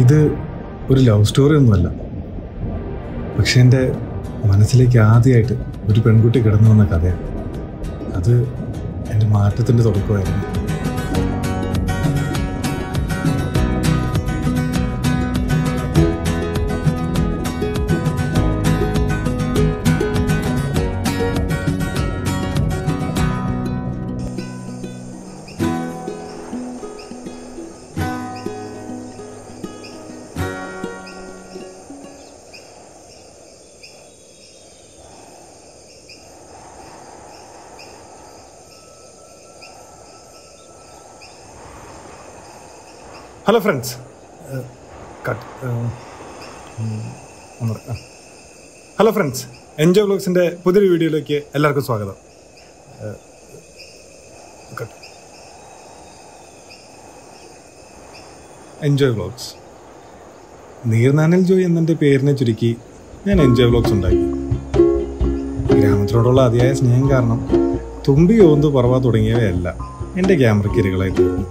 ഇത് ഒരു love story ഒന്നുമല്ല പക്ഷെ എൻ്റെ മനസ്സിലേക്ക് ആദ്യമായിട്ട് ഒരു പെൺകുട്ടി കിടന്നു വന്ന കഥയാണ് അത് എൻ്റെ മാറ്റത്തിൻ്റെ തുടക്കമായിരുന്നു hello friends cut hello friends enjoy വ്ലോഗ്സിൻ്റെ പുതിയൊരു വീഡിയോയിലേക്ക് എല്ലാവർക്കും സ്വാഗതം കട്ട് എൻജോയ് വ്ലോഗ്സ് നീർനാനൽ ജോയ് എന്നെ പേരിനെ ചുരുക്കി ഞാൻ എൻജോയ് വ്ലോഗ്സ് ഉണ്ടാക്കി ഗ്രാമത്തിനോടുള്ള അതിയായ സ്നേഹം കാരണം തുമ്പി ഓന്ത് പറവ തുടങ്ങിയവയല്ല എൻ്റെ ക്യാമറയ്ക്ക് ഇരകളായി തീർന്നു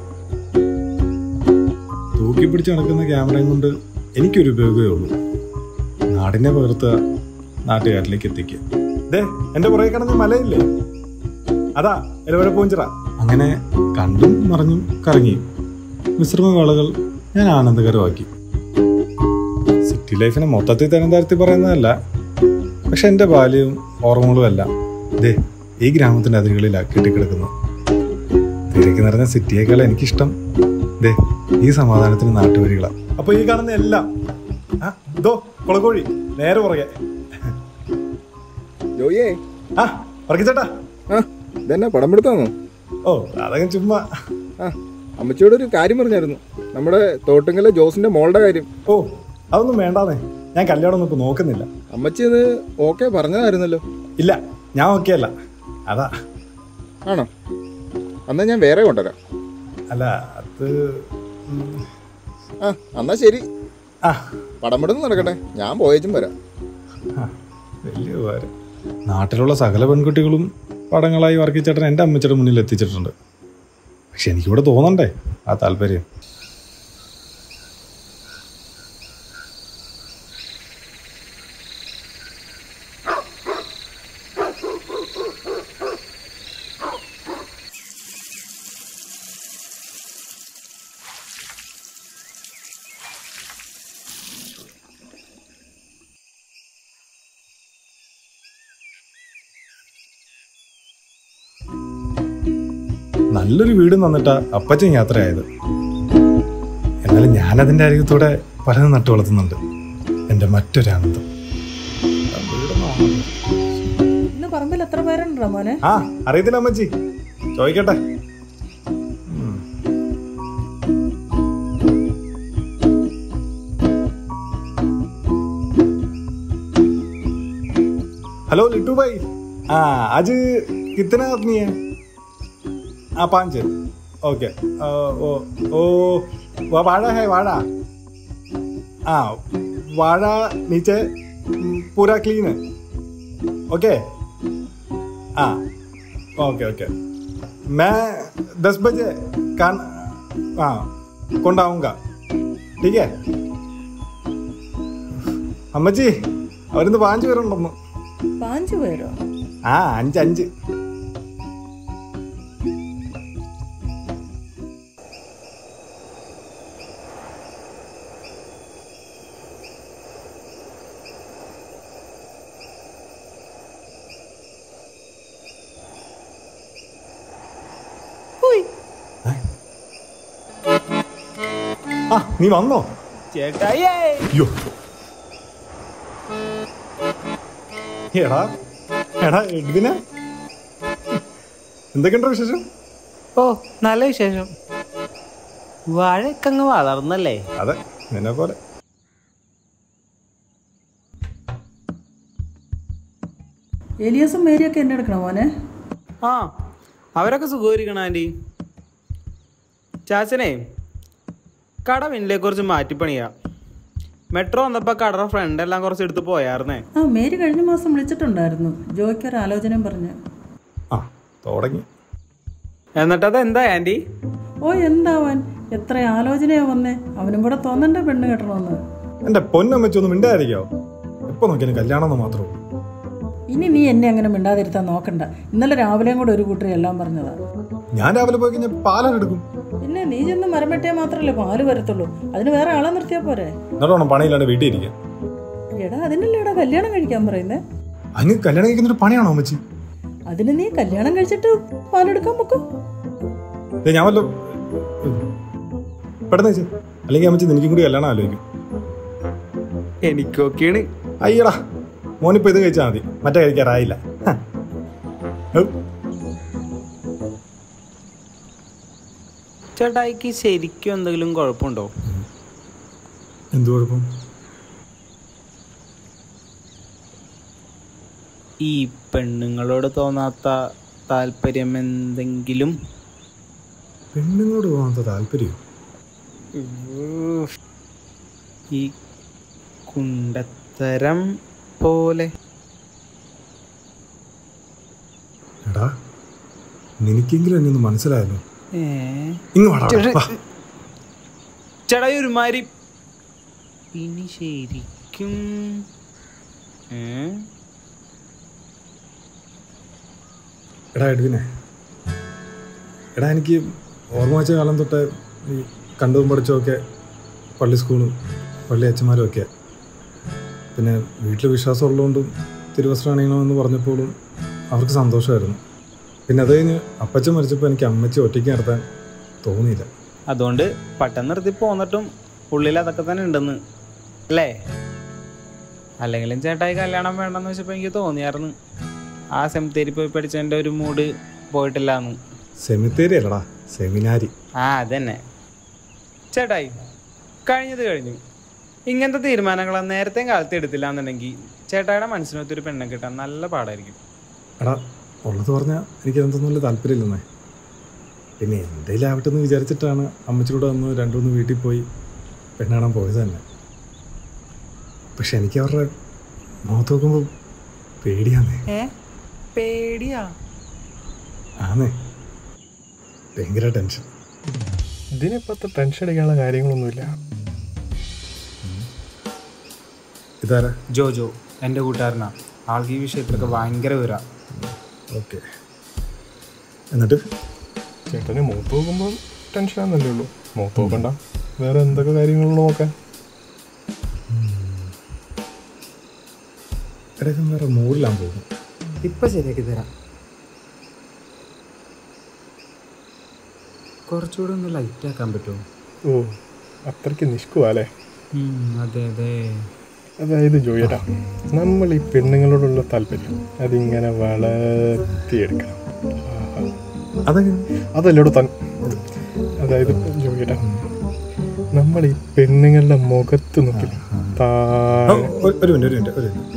തൂക്കി പിടിച്ച് നടക്കുന്ന ക്യാമറയും കൊണ്ട് എനിക്കൊരു ഉപയോഗമേ ഉള്ളൂ നാടിനെ പകർത്തുക നാട്ടുകാരിലേക്ക് എത്തിക്കുക ദേ എന്റെ പുറകെ കിടന്ന മലയില്ലേ അതാ എലവര പൂഞ്ചിറ അങ്ങനെ കണ്ടും മറിഞ്ഞും കറങ്ങിയും വിശ്രമവേളകൾ ഞാൻ ആനന്ദകരമാക്കി സിറ്റി ലൈഫിനെ മൊത്തത്തിൽ തരം താഴ്ത്തി പറയുന്നതല്ല പക്ഷെ എൻ്റെ ബാല്യവും ഓർമ്മകളും എല്ലാം ദേ ഈ ഗ്രാമത്തിന്റെ അതിരുകളിലാണ് കെട്ടിക്കിടക്കുന്നു തിരക്ക് നിറഞ്ഞ സിറ്റിയേക്കാൾ എനിക്കിഷ്ടം ദേ ഈ സമാധാനത്തിന് നാട്ടുവരികളാ അപ്പൊ ഈ കാണുന്ന എല്ലാം ആ, ഇതോ കുളക്കോഴി നേരെ പുറകെ ജോയിയേ ആ പറക്കിച്ചേട്ടാ ആ ഇതെന്നാ പടം പിടുത്താന്നോ ഓ അതങ്ങ് ചുമ്മാ ആ അമ്മച്ചിയോട് ഒരു കാര്യം പറഞ്ഞായിരുന്നു നമ്മുടെ തോട്ടുങ്കലെ ജോസിന്റെ മോളുടെ കാര്യം ഓ അതൊന്നും വേണ്ടാന്നേ ഞാൻ കല്യാണം ഇപ്പൊ നോക്കുന്നില്ല അമ്മച്ചി ഇത് ഓക്കെ പറഞ്ഞതായിരുന്നല്ലോ ഇല്ല ഞാൻ ഓക്കെ അല്ല അതാ ആണോ എന്നാ ഞാൻ വേറെ കൊണ്ടുവരാം അല്ല അത് ഉം, ആ എന്നാ ശരി ആ പടം പിടുത്തം നടക്കട്ടെ ഞാൻ പോയേച്ചും വരാം ആ, വലിയ ഉപകാരം നാട്ടിലുള്ള സകല പെൺകുട്ടികളും പടങ്ങളായി വർക്കിച്ചേട്ടൻ എൻ്റെ അമ്മച്ചിയുടെ മുന്നിൽ എത്തിച്ചിട്ടുണ്ട് പക്ഷെ എനിക്കിവിടെ തോന്നണ്ടേ ആ താല്പര്യം നല്ലൊരു വീട് തന്നിട്ടാ അപ്പച്ചൻ യാത്രയായത് എന്നാലും ഞാനതിൻ്റെ അരികത്തൂടെ പലതും നട്ടു വളർത്തുന്നുണ്ട് എൻ്റെ മറ്റൊരാനന്ദം ആ വീടൊന്നും ആണല്ലോ. ഇന്ന് പറമ്പിൽ എത്ര പേരുണ്ടോ മോനെ ആ അറിയത്തില്ല അമ്മച്ചി ചോദിക്കട്ടെ ഉം. हेलो लिट्टू भाई हाँ आज कितना आदमी है हाँ पाँच है ओके अ, ओ ओ वह वाड़ा है वाड़ा हाँ वाड़ा नीचे हम्म, पूरा क्लीन है ओके हाँ ओके ओके मैं दस बजे कान हाँ കൊണ്ടാവുക ठीक है അമ്മച്ചി അവരിന്ന് പാഞ്ചു പേരുണ്ടെന്ന് പാഞ്ചു പേരോ ആ അഞ്ച് അഞ്ച് ഹുയ് ആ നീ വന്നോ ചേട്ടായിയേ അയ്യോ എടാ എടാ എഡ്വിന എന്തൊക്കെയുണ്ട് വിശേഷം ഓ നല്ല വിശേഷം വാഴയൊക്കെ അങ്ങ് വളർന്നല്ലേ അതെ നിന്നെ പോലെ ഏലിയാസും മേരിയൊക്കെ എന്നെ എടുക്കണോ മോനെ ആ അവരൊക്കെ സുഖമായിരിക്കണം ആൻറ്റി ചാച്ചനെ കട പിന്നിലെ കുറച്ച് മാറ്റിപ്പണിയാ മെട്രോ വന്നപ്പോൾ കടയുടെ ഫ്രണ്ട് എല്ലാം കുറച്ച് എടുത്ത് പോയായിരുന്നേ ആ മേരി കഴിഞ്ഞ മാസം വിളിച്ചിട്ടുണ്ടായിരുന്നു ജോയ്ക്ക് ഒരു ആലോചനയും പറഞ്ഞ് ആ തുടങ്ങി എന്നിട്ടത് എന്താ ആൻറ്റി ഓ എന്താവാൻ എത്ര ആലോചനയാ വന്നേ അവനും കൂടെ തോന്നണ്ടേ പെണ്ണ് കെട്ടണമെന്ന് എന്റെ പൊന്നമ്മച്ചി ഒന്നും മിണ്ടായിരിക്കാവോ എപ്പോ നോക്കിയാലും കല്യാണം എന്ന് മാത്രമേ ഉള്ളൂ ഇനി നീ എന്നെ അങ്ങനെ മിണ്ടാതിരുത്താൻ നോക്കണ്ട ഇന്നലെ രാവിലെയും കൂടെ ഒരു കൂട്ടർ എല്ലാം പറഞ്ഞതാ ഞാൻ രാവിലെ പോയി കഴിഞ്ഞാൽ പാലെടുക്കും പിന്നെ നീ ചെന്ന് മരം വെട്ടിയാൽ മാത്രമല്ലേ പാല് വരത്തുള്ളൂ അതിന് വേറെ ആളെ നിർത്തിയാൽ പോരെ എന്നിട്ട് പണിയില്ലാണ്ട് വീട്ടിൽ ഇരിക്കാൻ എടാ അതിനല്ലേ എടാ കല്യാണം കഴിക്കാൻ പറയുന്നേ അതിന് കല്യാണം കഴിക്കുന്നൊരു പണിയാണോ അമ്മച്ചി അതിന് നീ കല്യാണം കഴിച്ചിട്ട് പാലെടുക്കാൻ പൊക്കോ ദേ, ഞാൻ വല്ല പെട്ടെന്ന് വെച്ച് അല്ലെങ്കിൽ അമ്മച്ചി നിനക്കും കൂടി കല്യാണം ആലോചിക്കും എനിക്കൊക്കെയാണ് അയ്യടാ മോനിപ്പോ ഇത് കഴിച്ചാൽ മതി മറ്റേ കഴിക്കാറായില്ല ഹ. ഹ്. ചേട്ടായിക്ക് ശരിക്കും എന്തെങ്കിലും കുഴപ്പമുണ്ടോ എന്ത് കുഴപ്പം ഈ പെണ്ണുങ്ങളോട് തോന്നാത്ത താല്പര്യം എന്തെങ്കിലും പെണ്ണുങ്ങളോട് പോകാത്ത താല്പര്യം ഉഫ്. ഈ കുണ്ടത്തരം പോലെ എടാ നിനക്കെങ്കിലും എന്നെ ഒന്ന് മനസ്സിലായല്ലോ ഏ ഇങ്ങ് വാടാ വാ. ചേട്ടാ ഈ ഒരുമാതിരി ഇനി ശരിക്കും ഏ എടാ എഡ്വിനെ എടാ എനിക്ക് ഓർമ്മ വെച്ച കാലം തൊട്ട് ഈ കണ്ടും പഠിച്ചൊക്കെ പള്ളി സ്കൂളും പള്ളി അച്ഛന്മാരും ഒക്കെ പിന്നെ വീട്ടിൽ വിശ്വാസം ഉള്ളതുകൊണ്ടും തിരുവസ്ത്രം അണിയണമെന്ന് പറഞ്ഞപ്പോഴും അവർക്ക് സന്തോഷമായിരുന്നു പിന്നെ അത് കഴിഞ്ഞ് അപ്പച്ചൻ മരിച്ചപ്പോൾ എനിക്ക് അമ്മച്ചി ഒറ്റയ്ക്ക് നടത്താൻ തോന്നിയില്ല അതുകൊണ്ട് പെട്ടെന്ന് നിർത്തി പോന്നിട്ടും ഉള്ളിൽ അതൊക്കെ തന്നെ ഉണ്ടെന്ന് അല്ലേ അല്ലെങ്കിലും ചേട്ടായി കല്യാണം വേണ്ടെന്ന് വെച്ചപ്പോൾ എനിക്ക് തോന്നിയായിരുന്നു ആ സെമിത്തേരി പോയി പഠിച്ചതിൻ്റെ ഒരു മൂഡ് പോയിട്ടില്ലാന്ന് സെമിത്തേരി അല്ലടാ സെമിനാരി ആ അതന്നെ ചേട്ടായി കഴിഞ്ഞത് കഴിഞ്ഞു ഇങ്ങനത്തെ തീരുമാനങ്ങൾ നേരത്തെ കാലത്ത് എടുത്തില്ല എന്നുണ്ടെങ്കിൽ ചേട്ടായിയുടെ മനസ്സിനൊത്തൊരു പെണ്ണെ കിട്ടാൻ നല്ല പാടായിരിക്കും എടാ ഉള്ളത് പറഞ്ഞാൽ എനിക്ക് എന്തൊന്നും വലിയ താല്പര്യമില്ലെന്നേ പിന്നെ എന്തെങ്കിലും ആവട്ടെ എന്ന് വിചാരിച്ചിട്ടാണ് അമ്മച്ചിലൂടെ വന്ന് രണ്ടു മൂന്ന് വീട്ടിൽ പോയി പെണ്ണാണാൻ പോയത് തന്നെ പക്ഷെ എനിക്ക് അവരുടെ മുഖത്ത് നോക്കുമ്പോൾ പേടിയാന്നേ ഏ പേടിയാ ആന്നേ ഭയങ്കര ടെൻഷൻ ഇതിനിപ്പത്തെ ടെൻഷൻ അടിക്കാനുള്ള കാര്യങ്ങളൊന്നുമില്ല ഇതാരാ ജോജോ എൻ്റെ കൂട്ടുകാരനാ ആൾക്ക് ഈ വിഷയത്തിലൊക്കെ ഭയങ്കര വിവര ഓക്കെ എന്നിട്ട് ചേട്ടന് മൂത്ത് നോക്കുമ്പോൾ ടെൻഷനാന്നല്ലേ ഉള്ളൂ മൂത്ത് നോക്കണ്ട വേറെ എന്തൊക്കെ കാര്യങ്ങളുള്ളൂ നോക്കാൻ ഇടയ്ക്ക് വേറെ മൂടിലാൻ പോകും ഇപ്പൊ ശരിയാക്കി തരാം കുറച്ചുകൂടെ ഒന്ന് ലൈറ്റ് ആക്കാൻ പറ്റുമോ ഓ അത്രയ്ക്ക് നിഷ്കുവല്ലേ അതെ അതെ അതായത് ജോയിട്ടാ നമ്മൾ ഈ പെണ്ണുങ്ങളോടുള്ള താല്പര്യം അതിങ്ങനെ വളർത്തിയെടുക്കണം ആഹാ. അതൊക്കെ അതല്ലോട് തൻ അതായത് ജോയിട്ടാ നമ്മൾ ഈ പെണ്ണുങ്ങളുടെ മുഖത്ത് നോക്കില്ല ഓ, താഴെ ഒരു ഒരു മിനിറ്റ് ഒരു മിനിറ്റ് ഒരു മിനിറ്റ്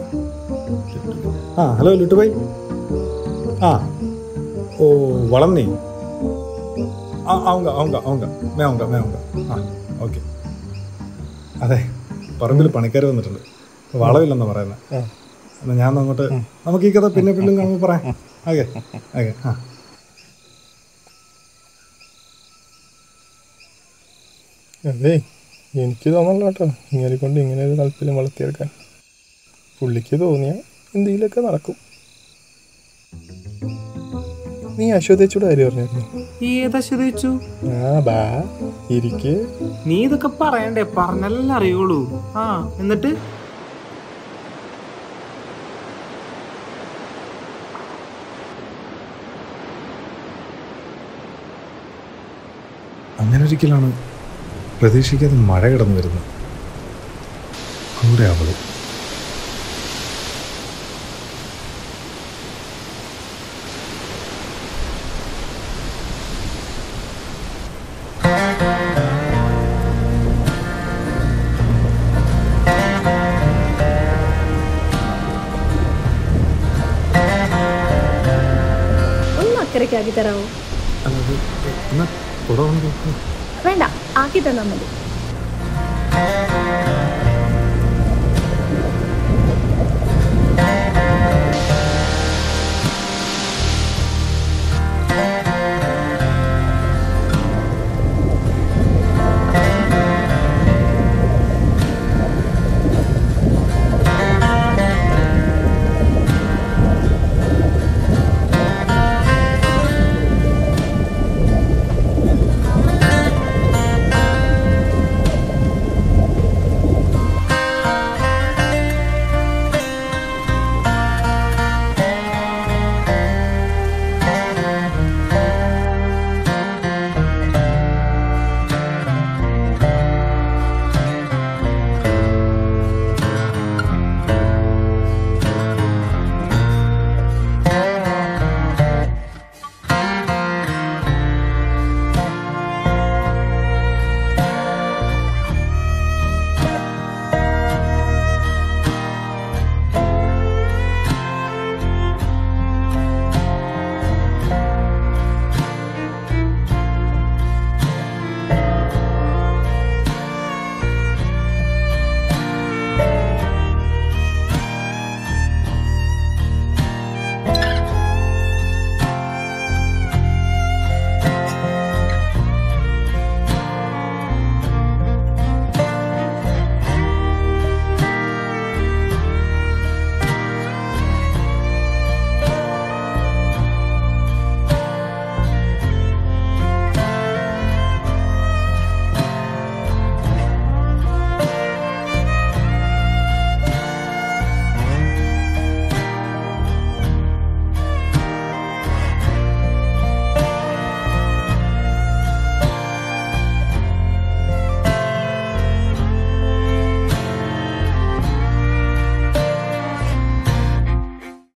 ആ ഹലോ ലുട്ടു ഭായി ആ ഓ വളർന്നേ ആ ആവുങ്ക ആവുങ്ക ആവുങ്ക മേ ആവുങ്ക മേ ആവുങ്ക ആ ഓക്കെ അതെ പറമ്പിൽ പണിക്കാർ വന്നിട്ടുണ്ട് വളവില്ലെന്നാ പറയുന്നത് ആ. എന്നാ ഞാൻ അങ്ങോട്ട് നമുക്ക് ഈ കഥ പിന്നെ പിന്നെ കാണുമ്പോൾ പറയാം ഓക്കെ ഓക്കെ ആ അതെ എനിക്ക് തോന്നല്ലോ കേട്ടോ ഇങ്ങനെ കൊണ്ട് ഇങ്ങനെ ഒരു താല്പര്യം വളർത്തിയെടുക്കാൻ പുള്ളിക്ക് തോന്നിയ എന്തെങ്കിലുമൊക്കെ നടക്കും നീ അശ്വതേച്ചോട് കാര്യം പറഞ്ഞായിരുന്നു ഏതാ ശ്രദ്ധിച്ചു ആ ബാ ഇരിക്ക് നീ ഇതൊക്കെ പറയണ്ടേ പറഞ്ഞല്ലേ അറിയുള്ളൂ ആ എന്നിട്ട് അങ്ങനെ ഒരിക്കലാണ് പ്രതീക്ഷിക്കാതെ മഴ കിടന്നു വരുന്നത് കൂടെ അവളും ഒന്ന് അക്കരയ്ക്ക് ആക്കി തരാമോ അല്ലാതെ എന്നാ തുടർന്ന് വേണ്ട ആക്കി തന്നാൽ മതി